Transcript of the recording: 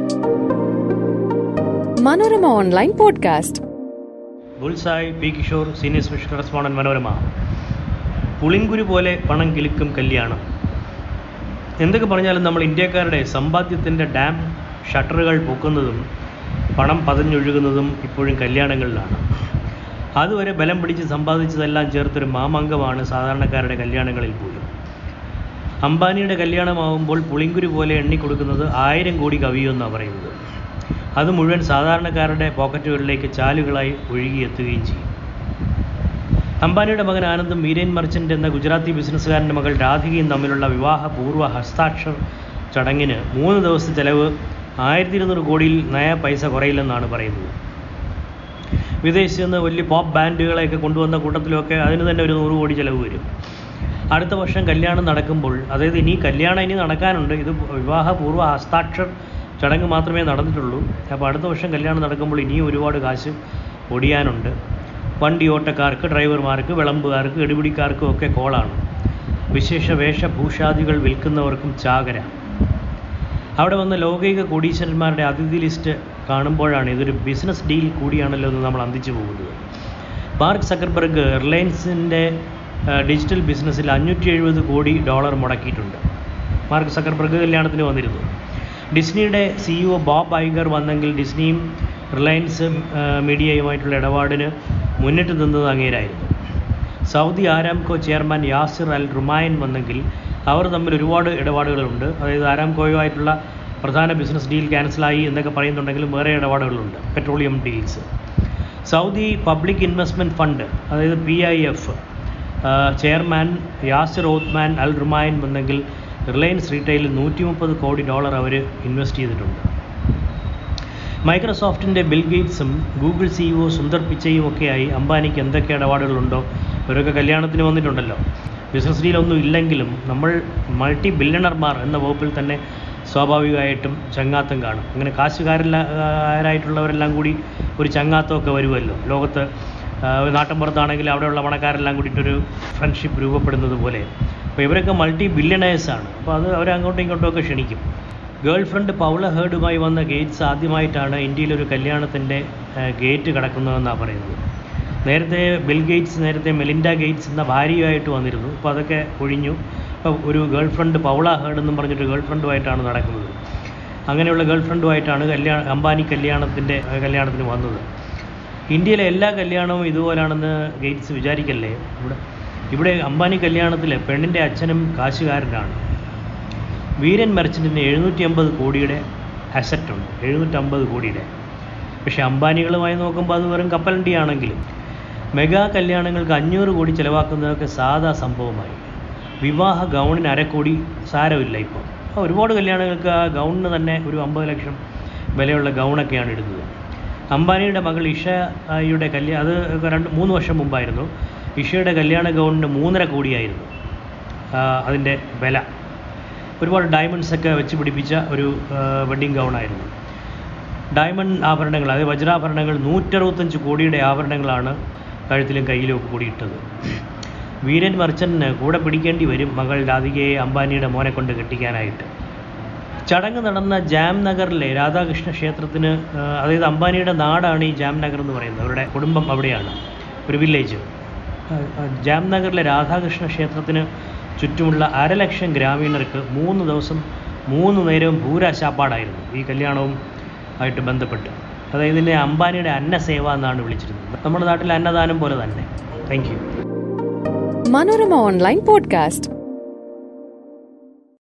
Manorama online podcast bullseye P Kishore senior special correspondent Manorama പുളിങ്കുരു പോലെ പണം കിലുക്കും കല്യാണം എന്തൊക്കെ പറഞ്ഞാലും നമ്മൾ ഇന്ത്യക്കാരുടെ സമ്പാദ്യത്തിൻ്റെ ഡാം ഷട്ടറുകൾ പൊക്കുന്നതും പണം പതഞ്ഞൊഴുകുന്നതും ഇപ്പോഴും കല്യാണങ്ങളിലാണ് അതുവരെ ബലം പിടിച്ച് സമ്പാദിച്ചതെല്ലാം ചേർത്തൊരു മാമംഗമാണ് സാധാരണക്കാരുടെ കല്യാണങ്ങളിൽ പോലും അംബാനിയുടെ കല്യാണമാവുമ്പോൾ പുളിങ്കുരു പോലെ എണ്ണിക്കൊടുക്കുന്നത് ആയിരം കോടി കവിയുമെന്നാണ് പറയുന്നത് അത് മുഴുവൻ സാധാരണക്കാരുടെ പോക്കറ്റുകളിലേക്ക് ചാലുകളായി ഒഴുകിയെത്തുകയും ചെയ്യും അംബാനിയുടെ മകൻ ആനന്ദും മീരൻ മർച്ചൻ്റ് എന്ന ഗുജറാത്തി ബിസിനസ്സുകാരൻ്റെ മകൾ രാധികയും തമ്മിലുള്ള വിവാഹപൂർവ്വ ഹസ്താക്ഷർ ചടങ്ങിന് മൂന്ന് ദിവസത്തെ ചെലവ് ആയിരത്തി ഇരുന്നൂറ് കോടിയിൽ നയ പൈസ കുറയില്ലെന്നാണ് പറയുന്നത് വിദേശത്ത് നിന്ന് വലിയ പോപ്പ് ബാൻഡുകളെയൊക്കെ കൊണ്ടുവന്ന കൂട്ടത്തിലൊക്കെ അതിന് തന്നെ ഒരു നൂറ് കോടി ചിലവ് വരും അടുത്ത വർഷം കല്യാണം നടക്കുമ്പോൾ അതായത് ഇനി കല്യാണം ഇനി നടക്കാനുണ്ട് ഇത് വിവാഹപൂർവ്വ ഹസ്താക്ഷർ ചടങ്ങ് മാത്രമേ നടന്നിട്ടുള്ളൂ അപ്പോൾ അടുത്ത വർഷം കല്യാണം നടക്കുമ്പോൾ ഇനിയും ഒരുപാട് കാശ് ഒടിയാനുണ്ട് വണ്ടി ഓട്ടക്കാർക്ക് ഡ്രൈവർമാർക്ക് വിളമ്പുകാർക്ക് എടുപിടിക്കാർക്കും ഒക്കെ കോളാണ് വിശേഷ വേഷഭൂഷാദികൾ വിൽക്കുന്നവർക്കും ചാകര അവിടെ വന്ന ലൗകിക കോടീശ്വരന്മാരുടെ അതിഥി ലിസ്റ്റ് കാണുമ്പോഴാണ് ഇതൊരു ബിസിനസ് ഡീൽ കൂടിയാണല്ലോ എന്ന് നമ്മൾ അന്തിച്ചു പോകുന്നത് മാർക്ക് സക്കർബർഗ് റിലയൻസിൻ്റെ ഡിജിറ്റൽ ബിസിനസ്സിൽ അഞ്ഞൂറ്റി എഴുപത് കോടി ഡോളർ മുടക്കിയിട്ടുണ്ട് മാർക്ക് സക്കർബർഗ് കല്യാണത്തിന് വന്നിരുന്നു ഡിസ്നിയുടെ സിഇഒ ബോബ് ഐഗർ വന്നെങ്കിൽ ഡിസ്നിയും റിലയൻസ് മീഡിയയുമായിട്ടുള്ള ഇടപാടിന് മുന്നിട്ട് നിന്നത് അങ്ങേരായിരുന്നു Saudi Aramco chairman Yasir Al Rumayyan വന്നെങ്കിൽ അവർ തമ്മിൽ ഒരുപാട് ഇടപാടുകളുണ്ട് അതായത് ആരാംകോയുമായിട്ടുള്ള പ്രധാന ബിസിനസ് ഡീൽ ക്യാൻസലായി എന്നൊക്കെ പറയുന്നുണ്ടെങ്കിലും വേറെ ഇടപാടുകളുണ്ട് petroleum deals Saudi public investment fund അതായത് P I F chairman Yasir Othman Al Rumayyan വന്നെങ്കിൽ റിലയൻസ് റീറ്റെയിലിൽ നൂറ്റി മുപ്പത് കോടി ഡോളർ അവർ ഇൻവെസ്റ്റ് ചെയ്തിട്ടുണ്ട് മൈക്രോസോഫ്റ്റിൻ്റെ ബിൽ ഗേറ്റ്സും ഗൂഗിൾ സിഇഒ സുന്ദർ പിച്ചയും ഒക്കെയായി അംബാനിക്ക് എന്തൊക്കെ ഇടപാടുകളുണ്ടോ ഇവരൊക്കെ കല്യാണത്തിന് വന്നിട്ടുണ്ടല്ലോ ബിസിനസ് ഡീലൊന്നും ഇല്ലെങ്കിലും നമ്മൾ മൾട്ടി ബില്യണർമാർ എന്ന വകുപ്പിൽ തന്നെ സ്വാഭാവികമായിട്ടും ചങ്ങാത്തം കാണും അങ്ങനെ കാശുകാരല്ലായിട്ടുള്ളവരെല്ലാം കൂടി ഒരു ചങ്ങാത്തമൊക്കെ വരുമല്ലോ ലോകത്ത് നാട്ടിൻപുറത്താണെങ്കിൽ അവിടെയുള്ള പണക്കാരെല്ലാം കൂടിയിട്ടൊരു ഫ്രണ്ട്ഷിപ്പ് രൂപപ്പെടുന്നത് പോലെ അപ്പോൾ ഇവരൊക്കെ മൾട്ടി ബില്യണേഴ്സാണ് അപ്പോൾ അത് അവരെ അങ്ങോട്ടും ഇങ്ങോട്ടും ഒക്കെ ക്ഷണിക്കും ഗേൾ ഫ്രണ്ട് പൗള ഹേർഡുമായി വന്ന ഗേറ്റ്സ് ആദ്യമായിട്ടാണ് ഇന്ത്യയിലൊരു കല്യാണത്തിൻ്റെ ഗേറ്റ് കടക്കുന്നതെന്നാണ് പറയുന്നത് നേരത്തെ ബിൽ ഗേറ്റ്സ് നേരത്തെ മെലിൻഡ ഗേറ്റ്സ് എന്ന ഭാര്യയുമായിട്ട് വന്നിരുന്നു അപ്പോൾ അതൊക്കെ ഒഴിഞ്ഞു ഇപ്പോൾ ഒരു ഗേൾ ഫ്രണ്ട് പൗള ഹേർഡ് എന്നും പറഞ്ഞിട്ട് ഗേൾ ഫ്രണ്ടുമായിട്ടാണ് നടക്കുന്നത് അങ്ങനെയുള്ള ഗേൾ ഫ്രണ്ടുമായിട്ടാണ് കല്യാണ അംബാനി കല്യാണത്തിൻ്റെ കല്യാണത്തിന് വന്നത് ഇന്ത്യയിലെ എല്ലാ കല്യാണവും ഇതുപോലാണെന്ന് ഗേറ്റ്സ് വിചാരിക്കല്ലേ ഇവിടെ ഇവിടെ അംബാനി കല്യാണത്തിൽ പെണ്ണിൻ്റെ അച്ഛനും കാശുകാരനാണ് വീരൻ മർച്ചൻറ്റിന് എഴുന്നൂറ്റി അമ്പത് കോടിയുടെ അസറ്റുണ്ട് എഴുന്നൂറ്റമ്പത് കോടിയുടെ പക്ഷേ അംബാനികളുമായി നോക്കുമ്പോൾ അത് വെറും കപ്പലണ്ടിയാണെങ്കിലും മെഗാ കല്യാണങ്ങൾക്ക് അഞ്ഞൂറ് കോടി ചിലവാക്കുന്നതൊക്കെ സാധാ സംഭവമായി വിവാഹ ഗൗണിന് അരക്കോടി സാരമില്ല ഇപ്പോൾ ഒരുപാട് കല്യാണങ്ങൾക്ക് ആ ഗൗണിന് തന്നെ ഒരു അമ്പത് ലക്ഷം വിലയുള്ള ഗൗണൊക്കെയാണ് ഇടുന്നത് അംബാനിയുടെ മകൾ ഇഷയുടെ കല്യാണം അത് രണ്ട് മൂന്ന് വർഷം മുമ്പായിരുന്നു ഇഷയുടെ കല്യാണ ഗൗണിന് മൂന്നര കോടിയായിരുന്നു അതിൻ്റെ വില ഒരുപാട് ഡയമണ്ട്സ് ഒക്കെ വെച്ച് പിടിപ്പിച്ച ഒരു വെഡ്ഡിങ് ഗൗണായിരുന്നു ഡയമണ്ട് ആഭരണങ്ങൾ അതായത് വജ്രാഭരണങ്ങൾ നൂറ്ററുപത്തഞ്ച് കോടിയുടെ ആഭരണങ്ങളാണ് കഴുത്തിലും കയ്യിലും ഒക്കെ കൂടി ഇട്ടത് വീരൻ മർച്ചന് കൂടെ പിടിക്കേണ്ടി വരും മകൾ രാധികയെ അംബാനിയുടെ മോനെ കൊണ്ട് കെട്ടിക്കാനായിട്ട് ചടങ്ങ് നടന്ന ജാംനഗറിലെ രാധാകൃഷ്ണ ക്ഷേത്രത്തിന് അതായത് അംബാനിയുടെ നാടാണ് ഈ ജാംനഗർ എന്ന് പറയുന്നത് അവരുടെ കുടുംബം അവിടെയാണ് ഒരു വില്ലേജ് ജാംനഗറിലെ രാധാകൃഷ്ണ ക്ഷേത്രത്തിന് ചുറ്റുമുള്ള അരലക്ഷം ഗ്രാമീണർക്ക് മൂന്ന് ദിവസം മൂന്ന് നേരവും ഭൂരാശാപ്പാടായിരുന്നു ഈ കല്യാണവും ആയിട്ട് ബന്ധപ്പെട്ട് അതായത് ഇതിനെ അംബാനിയുടെ അന്നസേവ എന്നാണ് വിളിച്ചിരുന്നത് നമ്മുടെ നാട്ടിൽ അന്നദാനം പോലെ തന്നെ thank you Manorama online podcast